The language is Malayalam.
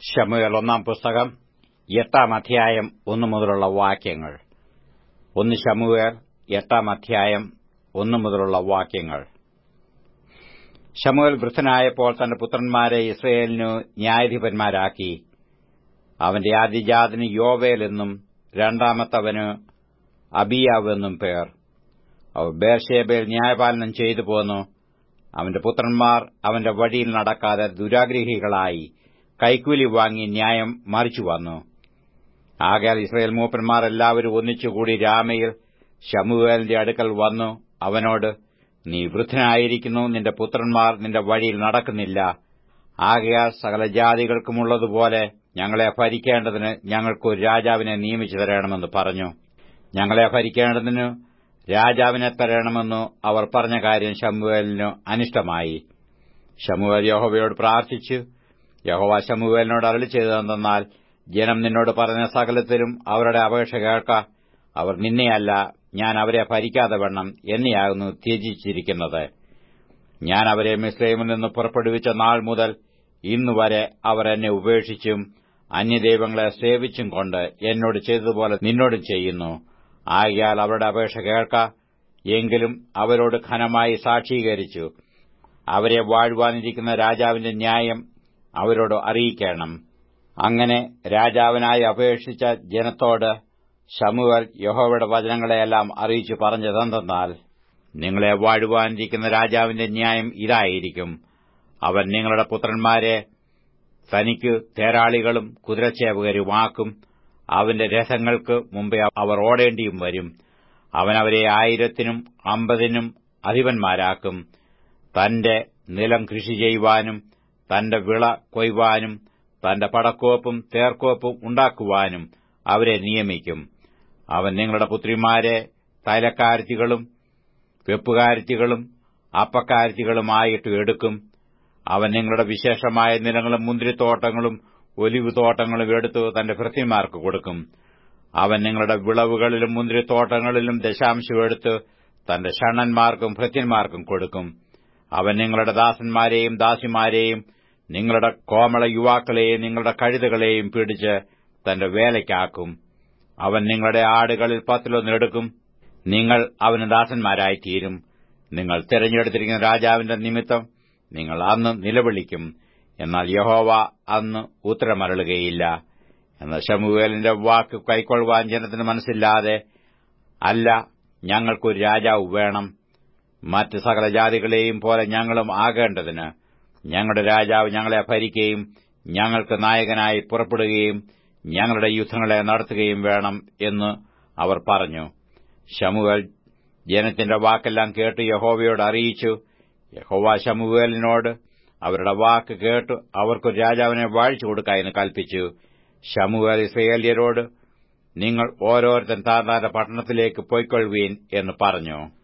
ശമുവേൽ ഒന്നാം പുസ്തകം എട്ടാം അധ്യായം ഒന്നു മുതലുള്ള വാക്യങ്ങൾ ഒന്ന് ശമുവേൽ എട്ടാം അധ്യായം ഒന്നു മുതലുള്ള വാക്യങ്ങൾ ശമുവേൽ വൃദ്ധനായപ്പോൾ തന്റെ പുത്രന്മാരെ ഇസ്രയേലിനു ന്യായാധിപന്മാരാക്കി അവന്റെ ആദ്യജാതന് യോവേൽ എന്നും രണ്ടാമത്തവന് അബിയാവ് എന്നും പേർ അവർ ബേർഷേബയിൽ ന്യായപാലനം ചെയ്തു പോന്നു അവന്റെ പുത്രന്മാർ അവന്റെ വഴിയിൽ നടക്കാതെ ദുരാഗ്രഹികളായി കൈക്കൂലി വാങ്ങി ന്യായം മറിച്ചു വന്നു ആകയാൽ ഇസ്രയേൽ മൂപ്പന്മാർ എല്ലാവരും ഒന്നിച്ചുകൂടി രാമയിൽ ശമുവേലിന്റെ അടുക്കൽ വന്നു അവനോട് നീ വൃദ്ധനായിരിക്കുന്നു നിന്റെ പുത്രന്മാർ നിന്റെ വഴിയിൽ നടക്കുന്നില്ല ആകയാൽ സകല ജാതികൾക്കുമുള്ളതുപോലെ ഞങ്ങളെ ഭരിക്കേണ്ടതിന് ഞങ്ങൾക്കൊരു രാജാവിനെ നിയമിച്ചു തരണമെന്ന് പറഞ്ഞു ഞങ്ങളെ ഭരിക്കേണ്ടതിന് രാജാവിനെ തരണമെന്നു അവർ പറഞ്ഞ കാര്യം ശമുവേലിനു അനിഷ്ടമായി ശമുവേൽ യഹോവയോട് പ്രാർത്ഥിച്ചു യഹോവ ശമുവേലിനോട് അരളി ചെയ്തതെന്നാൽ ജനം നിന്നോട് പറഞ്ഞ സകലത്തിലും അവരുടെ അപേക്ഷ കേൾക്ക അവർ നിന്നെയല്ല ഞാൻ അവരെ ഭരിക്കാതെ വണ്ണം എന്നെയാകുന്നു ത്യജിച്ചിരിക്കുന്നത് ഞാൻ അവരെ മിസ്ലൈമിൽ നിന്ന് പുറപ്പെടുവിച്ച നാൾ മുതൽ ഇന്നുവരെ അവർ എന്നെ ഉപേക്ഷിച്ചും അന്യദൈവങ്ങളെ സേവിച്ചും കൊണ്ട് എന്നോട് ചെയ്തതുപോലെ നിന്നോടും ചെയ്യുന്നു ആകയാൽ അവരുടെ അപേക്ഷ കേൾക്ക എങ്കിലും അവരോട് ഘനമായി സാക്ഷീകരിച്ചു അവരെ വാഴുവാനിരിക്കുന്ന രാജാവിന്റെ ന്യായം അവരോട് അറിയിക്കണം അങ്ങനെ രാജാവിനായി അപേക്ഷിച്ച ജനത്തോട് ശമുവൽ യഹോവയുടെ വചനങ്ങളെയെല്ലാം അറിയിച്ചു പറഞ്ഞതെന്തെന്നാൽ നിങ്ങളെ വാഴുവാനിരിക്കുന്ന രാജാവിന്റെ ന്യായം ഇതായിരിക്കും അവൻ നിങ്ങളുടെ പുത്രന്മാരെ തനിക്ക് തേരാളികളും കുതിരച്ചേവകരുമാക്കും അവന്റെ രഥങ്ങൾക്ക് മുമ്പേ അവർ ഓടേണ്ടിയും വരും അവൻ അവരെ ആയിരത്തിനും അമ്പതിനും അധിപന്മാരാക്കും തന്റെ നിലം കൃഷി ചെയ്യുവാനും തന്റെ വിള കൊയ്വാനും തന്റെ പടക്കോപ്പും തേർക്കോപ്പും ഉണ്ടാക്കുവാനും അവരെ നിയമിക്കും അവൻ നിങ്ങളുടെ പുത്രിമാരെ തൈലക്കാരത്തികളും വെപ്പുകാരത്തികളും അപ്പക്കാരത്തികളുമായിട്ട് എടുക്കും അവൻ നിങ്ങളുടെ വിശേഷമായ നിലങ്ങളും മുന്തിരിത്തോട്ടങ്ങളും ഒലിവ് തോട്ടങ്ങളും എടുത്തു തന്റെ ഭൃത്യന്മാർക്ക് കൊടുക്കും അവൻ നിങ്ങളുടെ വിളവുകളിലും മുന്തിരിത്തോട്ടങ്ങളിലും ദശാംശം എടുത്ത് തന്റെ ഷണ്ണന്മാർക്കും ഭൃത്യന്മാർക്കും കൊടുക്കും അവൻ നിങ്ങളുടെ ദാസന്മാരെയും ദാസിമാരെയും നിങ്ങളുടെ കോമള യുവാക്കളെയും നിങ്ങളുടെ കഴുതകളെയും പിടിച്ച് തന്റെ വേലയ്ക്കാക്കും അവൻ നിങ്ങളുടെ ആടുകളിൽ പത്തിലൊന്നെടുക്കും നിങ്ങൾ അവന് ദാസന്മാരായിത്തീരും നിങ്ങൾ തിരഞ്ഞെടുത്തിരിക്കുന്ന രാജാവിന്റെ നിമിത്തം നിങ്ങൾ അന്ന് നിലവിളിക്കും എന്നാൽ യഹോവ അന്ന് ഉത്തരമരളുകയില്ല എന്നാൽ ശമുവേലിന്റെ വാക്ക് കൈക്കൊള്ളുവാൻ ജനത്തിന് മനസ്സില്ലാതെ അല്ല ഞങ്ങൾക്കൊരു രാജാവ് വേണം മറ്റ് സകല ജാതികളെയും പോലെ ഞങ്ങളും ആകേണ്ടതിന് ഞങ്ങളുടെ രാജാവ് ഞങ്ങളെ ഭരിക്കുകയും ഞങ്ങൾക്ക് നായകനായി പുറപ്പെടുകയും ഞങ്ങളുടെ യുദ്ധങ്ങളെ നടത്തുകയും വേണം എന്ന് അവർ പറഞ്ഞു ശമുവേൽ ജനത്തിന്റെ വാക്കെല്ലാം കേട്ട് യഹോവയോട് അറിയിച്ചു യഹോവ ശമുവേലിനോട് അവരുടെ വാക്ക് കേട്ട് അവർക്കൊരു രാജാവിനെ വാഴിച്ചു കൊടുക്ക എന്ന് കൽപ്പിച്ചു ശമുവേൽ ഇസ്രയേലിയരോട് നിങ്ങൾ ഓരോരുത്തൻ താന്താന്റെ പട്ടണത്തിലേക്ക് പോയിക്കൊള്ളുവീൻ എന്ന് പറഞ്ഞു